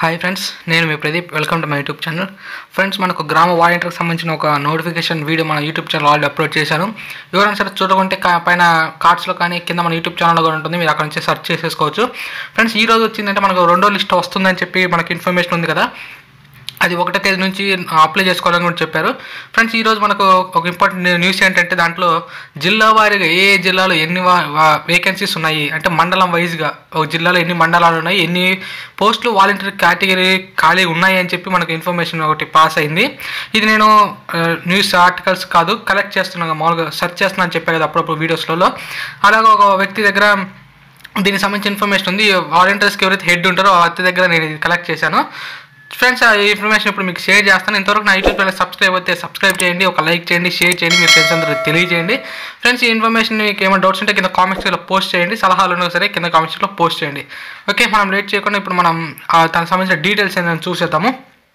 hi friends నేను మీ Pradeep welcome to my YouTube channel friends మనకు గ్రామ వాలంటీర్కి సంబంధించిన ఒక నోటిఫికేషన్ వీడియో మన యూట్యూబ్ ఛానల్ ఆల్రెడీ అప్లోడ్ చేశాను ఎవరైనా సరే చూడకుంటే కా- పైన కార్డ్స్లో కానీ కింద మన యూట్యూబ్ ఛానల్లో కూడా ఉంటుంది మీరు అక్కడ నుంచి సెర్చ్ చేసేసుకోవచ్చు ఫ్రెండ్స్ ఈ రోజు వచ్చిందంటే మనకు రెండో లిస్ట్ వస్తుందని చెప్పి మనకి ఇన్ఫర్మేషన్ ఉంది కదా అది ఒకటో తేదీ నుంచి అప్లై చేసుకోవాలని కూడా చెప్పారు ఫ్రెండ్స్ ఈరోజు మనకు ఒక ఇంపార్టెంట్ న్యూస్ ఏంటంటే దాంట్లో జిల్లా వారీగా ఏ ఏ జిల్లాలో ఎన్ని వేకెన్సీస్ ఉన్నాయి అంటే మండలం వైజ్గా ఒక జిల్లాలో ఎన్ని మండలాలు ఉన్నాయి ఎన్ని పోస్టులు వాలంటీర్ కేటగిరీ ఖాళీ ఉన్నాయి అని చెప్పి మనకు ఇన్ఫర్మేషన్ ఒకటి పాస్ అయింది ఇది నేను న్యూస్ ఆర్టికల్స్ కాదు కలెక్ట్ చేస్తున్నాను మామూలుగా సెర్చ్ చేస్తున్నాను అని చెప్పాను కదా అప్పుడప్పుడు వీడియోస్లలో అలాగే ఒక వ్యక్తి దగ్గర దీనికి సంబంధించిన ఇన్ఫర్మేషన్ ఉంది వాలంటీర్స్కి ఎవరైతే హెడ్ ఉంటారో ఆ వ్యక్తి దగ్గర నేను ఇది కలెక్ట్ చేశాను ఫ్రెండ్స్ ఆ ఇన్ఫర్మేషన్ ఇప్పుడు మీకు షేర్ చేస్తాను ఇంతవరకు నా యూట్యూబ్ ఛానల్ సబ్స్క్రైబ్ అయితే సబ్స్క్రైబ్ చేయండి ఒక లైక్ చేయండి షేర్ చేయండి మీ ఫ్రెండ్స్ అందరూ తెలియజేయండి ఫ్రెండ్స్ ఈ ఇన్ఫర్మేషన్ మీకు ఏమైనా డౌట్స్ ఉంటే కింద కామెంట్స్లో పోస్ట్ చేయండి సలహాలు ఉన్నా సరే కింద కామెంట్స్లో పోస్ట్ చేయండి ఓకే మనం లేట్ చేయకుండా ఇప్పుడు మనం ఆ దానికి సంబంధించిన డీటెయిల్స్ ఏంటని చూసేద్దాము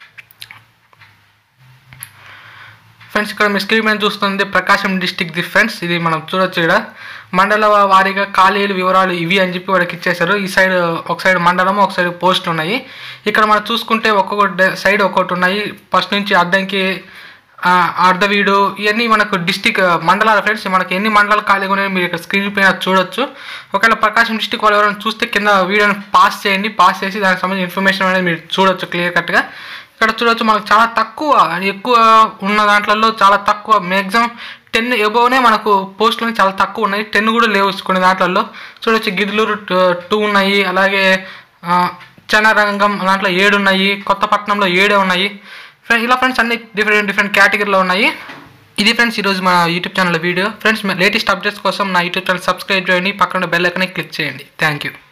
ఫ్రెండ్స్ ఇక్కడ మీ స్క్రీన్ మీద చూస్తుంది ప్రకాశం డిస్టిక్ ది ఫ్రెండ్స్ ఇది మనం చూడొచ్చు ఇక్కడ మండల వారీగా ఖాళీలు వివరాలు ఇవి అని చెప్పి వాళ్ళకి ఇచ్చేసారు ఈ సైడ్ ఒక సైడ్ మండలము ఒక సైడ్ పోస్టులు ఉన్నాయి ఇక్కడ మనం చూసుకుంటే ఒక్కొక్క సైడ్ ఒక్కొక్కటి ఉన్నాయి ఫస్ట్ నుంచి అద్దంకి ఆ, అర్ధవీడు ఇవన్నీ మనకు డిస్టిక్ మండలాలు ఫ్రెండ్స్ మనకి ఎన్ని మండలాలు ఖాళీగా ఉన్నాయో మీరు ఇక్కడ స్క్రీన్ పైన చూడొచ్చు ఒకవేళ ప్రకాశం డిస్టిక్ వాళ్ళు ఎవరైనా చూస్తే కింద వీడియోని పాస్ చేయండి పాస్ చేసి దానికి సంబంధించిన ఇన్ఫర్మేషన్ అనేది మీరు చూడొచ్చు క్లియర్ కట్గా ఇక్కడ చూడొచ్చు మనకు చాలా తక్కువ ఎక్కువ ఉన్న దాంట్లో చాలా తక్కువ మ్యాక్సిమం టెన్ ఎబోనే మనకు పోస్టులు చాలా తక్కువ ఉన్నాయి టెన్ కూడా లేవు కొన్ని దాంట్లో చూడొచ్చు గిదులూరు టూ ఉన్నాయి అలాగే ఆ, చనరంగం దాంట్లో ఏడు ఉన్నాయి కొత్తపట్నంలో ఏడే ఉన్నాయి ఫ్రెండ్ ఇలా ఫ్రెండ్స్ అన్ని డిఫరెంట్ డిఫరెంట్ కేటగిరీలో ఉన్నాయి ఇది ఫ్రెండ్స్ ఈరోజు మా YouTube channel video friends latest updates కోసం నా యూట్యూబ్ ఛానల్ సబ్స్క్రైబ్ చేయండి పక్కన బెల్ ఐకాన్ని క్లిక్ చేయండి థ్యాంక్ యూ